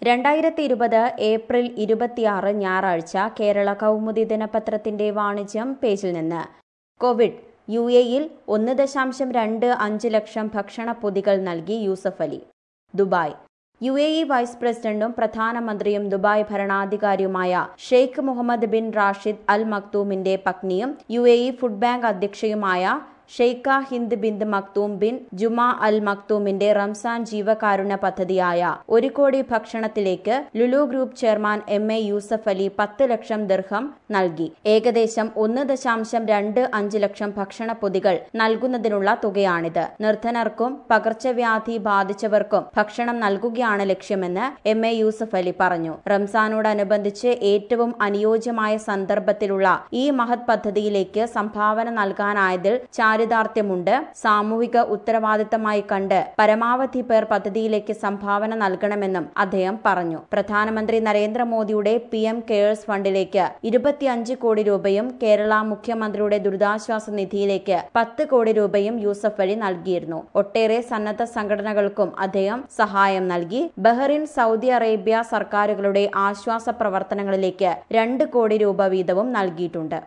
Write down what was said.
രണ്ടായിരത്തി ഇരുപത് ഏപ്രിൽ ഇരുപത്തിയാറ് ഞായറാഴ്ച കേരള കൗമുദി ദിനപത്രത്തിന്റെ വാണിജ്യം പേജിൽ നിന്ന് കോവിഡ് യു എയിൽ ഒന്ന് ദശാംശം രണ്ട് അഞ്ച് ലക്ഷം ഭക്ഷണ പൊതികൾ നൽകി Yusuff Ali Dubai U A E vice പ്രസിഡന്റും പ്രധാനമന്ത്രിയും ദുബായ് ഭരണാധികാരിയുമായ Sheikh Mohammed bin Rashid Al മക്തൂമിന്റെ പത്നിയും U A E food bank അധ്യക്ഷയുമായ Sheikha Hind Bint Maktoum bin Juma Al മക്തൂമിന്റെ റംസാൻ ജീവകാരുണ്യ പദ്ധതിയായ ഒരു കോടി ഭക്ഷണത്തിലേക്ക് Lulu group chairman M A Yusuff Ali പത്ത് ലക്ഷം ദിർഹം നൽകി ഏകദേശം ഒന്ന് ദശാംശം രണ്ട് അഞ്ച് ലക്ഷം ഭക്ഷണ പൊതികൾ നൽകുന്നതിനുള്ള തുകയാണിത് നിർധനർക്കും പകർച്ചവ്യാധി ബാധിച്ചവർക്കും ഭക്ഷണം നൽകുകയാണ് ലക്ഷ്യമെന്ന് എം എ യൂസഫ് അലി പറഞ്ഞു റംസാനോടനുബന്ധിച്ച് ഏറ്റവും അനുയോജ്യമായ സന്ദർഭത്തിലുള്ള ഈ മഹത് പദ്ധതിയിലേക്ക് സംഭാവന നൽകാനായതിൽ ചാരിതാർത്ഥ്യമുണ്ട് സാമൂഹിക ഉത്തരവാദിത്തമായി കണ്ട് പരമാവധി പേർ പദ്ധതിയിലേക്ക് സംഭാവന നൽകണമെന്നും അദ്ദേഹം പറഞ്ഞു പ്രധാനമന്ത്രി നരേന്ദ്രമോദിയുടെ പി എം കെയേഴ്സ് ഫണ്ടിലേക്ക് ഇരുപത്തിയഞ്ച് കോടി രൂപയും കേരള മുഖ്യമന്ത്രിയുടെ ദുരിതാശ്വാസ നിധിയിലേക്ക് പത്ത് കോടി രൂപയും യൂസഫ് അലി നൽകിയിരുന്നു ഒട്ടേറെ സന്നദ്ധ സംഘടനകൾക്കും അദ്ദേഹം സഹായം നൽകി ബഹ്റിൻ സൗദി അറേബ്യ സർക്കാരുകളുടെ ആശ്വാസ പ്രവർത്തനങ്ങളിലേക്ക് രണ്ട് കോടി രൂപ വീതവും നൽകിയിട്ടുണ്ട്